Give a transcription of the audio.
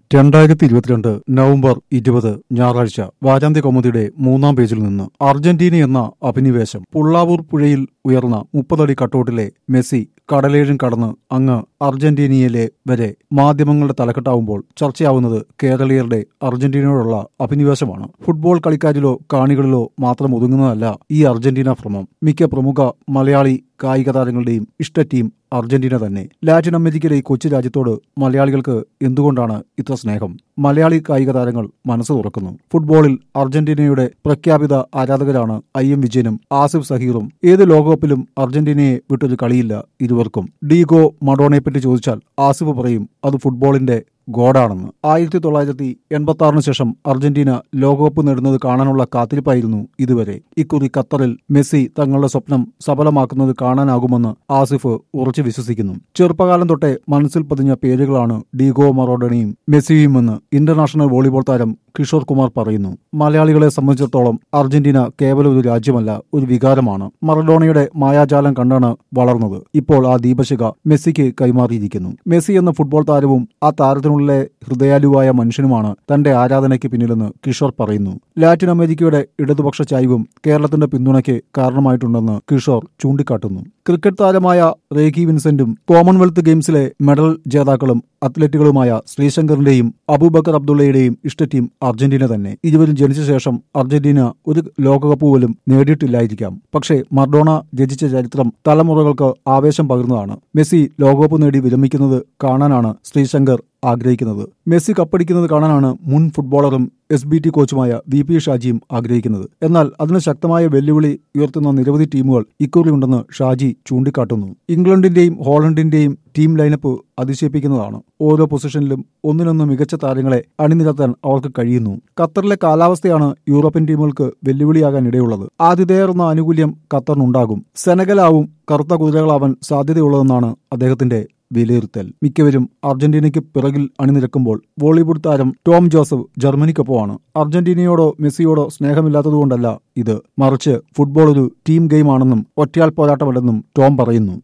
രണ്ടായിരത്തി ഇരുപത്തിരണ്ട് നവംബർ ഇരുപത് ഞായറാഴ്ച വാരാന്ത്യ കൗമുദിയുടെ മൂന്നാം പേജിൽ നിന്ന് അർജന്റീന എന്ന അഭിനിവേശം പുള്ളാവൂർ പുഴയിൽ ഉയർന്ന മുപ്പതടി കട്ടൗട്ടിലെ മെസ്സി കടലേഴും കടന്ന് അങ്ങ് അർജന്റീനയിലെ വരെ മാധ്യമങ്ങളുടെ തലക്കെട്ടാവുമ്പോൾ ചർച്ചയാവുന്നത് കേരളീയരുടെ അർജന്റീനയോടുള്ള അഭിനിവേശമാണ് ഫുട്ബോൾ കളിക്കാരിലോ കാണികളിലോ മാത്രം ഒതുങ്ങുന്നതല്ല ഈ അർജന്റീന ഭ്രമം മിക്ക പ്രമുഖ മലയാളി കായിക താരങ്ങളുടെയും ഇഷ്ട ടീം അർജന്റീന തന്നെ ലാറ്റിൻ അമേരിക്കയിലെ ഈ കൊച്ചു രാജ്യത്തോട് മലയാളികൾക്ക് എന്തുകൊണ്ടാണ് ഇത്ര സ്നേഹം മലയാളി കായിക താരങ്ങൾ മനസ്സ് തുറക്കുന്നു ഫുട്ബോളിൽ അർജന്റീനയുടെ പ്രഖ്യാപിത ആരാധകരാണ് ഐ എം വിജയനും ആസിഫ് സഹീറും ഏത് ലോകകപ്പിലും അർജന്റീനയെ വിട്ടൊരു കളിയില്ല ഇരുവർക്കും ഡീഗോ മഡോണയെപ്പറ്റി ചോദിച്ചാൽ ആസിഫ് പറയും അത് ഫുട്ബോളിന്റെ ഗോഡാണെന്ന് ആയിരത്തി തൊള്ളായിരത്തി എൺപത്തി ആറിന് ശേഷം അർജന്റീന ലോകകപ്പ് നേടുന്നത് കാണാനുള്ള കാത്തിരിപ്പായിരുന്നു ഇതുവരെ ഇക്കുറി ഖത്തറിൽ മെസ്സി തങ്ങളുടെ സ്വപ്നം സഫലമാക്കുന്നത് കാണാനാകുമെന്ന് ആസിഫ് ഉറച്ചു വിശ്വസിക്കുന്നു ചെറുപ്പകാലം തൊട്ടേ മനസ്സിൽ പതിഞ്ഞ പേരുകളാണ് ഡീഗോ മറോഡണയും മെസ്സിയുമെന്ന് ഇന്റർനാഷണൽ വോളിബോൾ താരം കിഷോർ കുമാർ പറയുന്നു മലയാളികളെ സംബന്ധിച്ചിടത്തോളം അർജന്റീന കേവലം ഒരു രാജ്യമല്ല ഒരു വികാരമാണ് മറഡോണയുടെ മായാജാലം കണ്ടാണ് വളർന്നത് ഇപ്പോൾ ആ ദീപശിഖ മെസ്സിക്ക് കൈമാറിയിരിക്കുന്നു മെസ്സി എന്ന ഫുട്ബോൾ താരവും ആ താരത്തിനുള്ളിലെ ഹൃദയാലുവായ മനുഷ്യനുമാണ് തന്റെ ആരാധനയ്ക്ക് പിന്നിലെന്ന് കിഷോർ പറയുന്നു ലാറ്റിൻ അമേരിക്കയുടെ ഇടതുപക്ഷ ചായ്വും കേരളത്തിന്റെ പിന്തുണയ്ക്ക് കാരണമായിട്ടുണ്ടെന്ന് കിഷോർ ചൂണ്ടിക്കാട്ടുന്നു ക്രിക്കറ്റ് താരമായ റേഖി വിൻസെന്റും കോമൺവെൽത്ത് ഗെയിംസിലെ മെഡൽ ജേതാക്കളും അത്ലറ്റുകളുമായ ശ്രീശങ്കറിന്റെയും അബൂബക്കർ അബ്ദുള്ളയുടെയും ഇഷ്ട ടീം അർജന്റീന തന്നെ ഇരുവരും ജനിച്ച ശേഷം അർജന്റീന ഒരു ലോകകപ്പ് പോലും നേടിയിട്ടില്ലായിരിക്കാം പക്ഷേ മർഡോണ രചിച്ച ചരിത്രം തലമുറകൾക്ക് ആവേശം പകർന്നതാണ് മെസ്സി ലോകകപ്പ് നേടി വിരമിക്കുന്നത് കാണാനാണ് ശ്രീശങ്കർ ആഗ്രഹിക്കുന്നത് മെസ്സി കപ്പടിക്കുന്നത് കാണാനാണ് മുൻ ഫുട്ബോളറും എസ് ബി ടി കോച്ചുമായ വി പി ഷാജിയും ആഗ്രഹിക്കുന്നത് എന്നാൽ അതിന് ശക്തമായ വെല്ലുവിളി ഉയർത്തുന്ന നിരവധി ടീമുകൾ ഇക്കുറിയുണ്ടെന്ന് ഷാജി ചൂണ്ടിക്കാട്ടുന്നു ഇംഗ്ലണ്ടിന്റെയും ഹോളണ്ടിന്റെയും ടീം ലൈനപ്പ് അതിശയിപ്പിക്കുന്നതാണ് ഓരോ പൊസിഷനിലും ഒന്നിനൊന്ന് മികച്ച താരങ്ങളെ അണിനിരത്താൻ അവർക്ക് കഴിയുന്നു ഖത്തറിലെ കാലാവസ്ഥയാണ് യൂറോപ്യൻ ടീമുകൾക്ക് വെല്ലുവിളിയാകാൻ ഇടയുള്ളത് ആതിഥേയർന്ന ആനുകൂല്യം ഖത്തറിനുണ്ടാകും സെനഗലാവും കറുത്ത കുതിരകളാവാൻ സാധ്യതയുള്ളതെന്നാണ് അദ്ദേഹത്തിന്റെ വിലയിരുത്തൽ മിക്കവരും അർജന്റീനയ്ക്ക് പിറകിൽ അണിനിരക്കുമ്പോൾ ബോളിവുഡ് താരം ടോം ജോസഫ് ജർമ്മനിക്കൊപ്പമാണ് അർജന്റീനയോടോ മെസ്സിയോടോ സ്നേഹമില്ലാത്തതുകൊണ്ടല്ല ഇത് മറിച്ച് ഫുട്ബോൾ ഒരു ടീം ഗെയിമാണെന്നും ഒറ്റയാൾ പോരാട്ടമല്ലെന്നും ടോം പറയുന്നു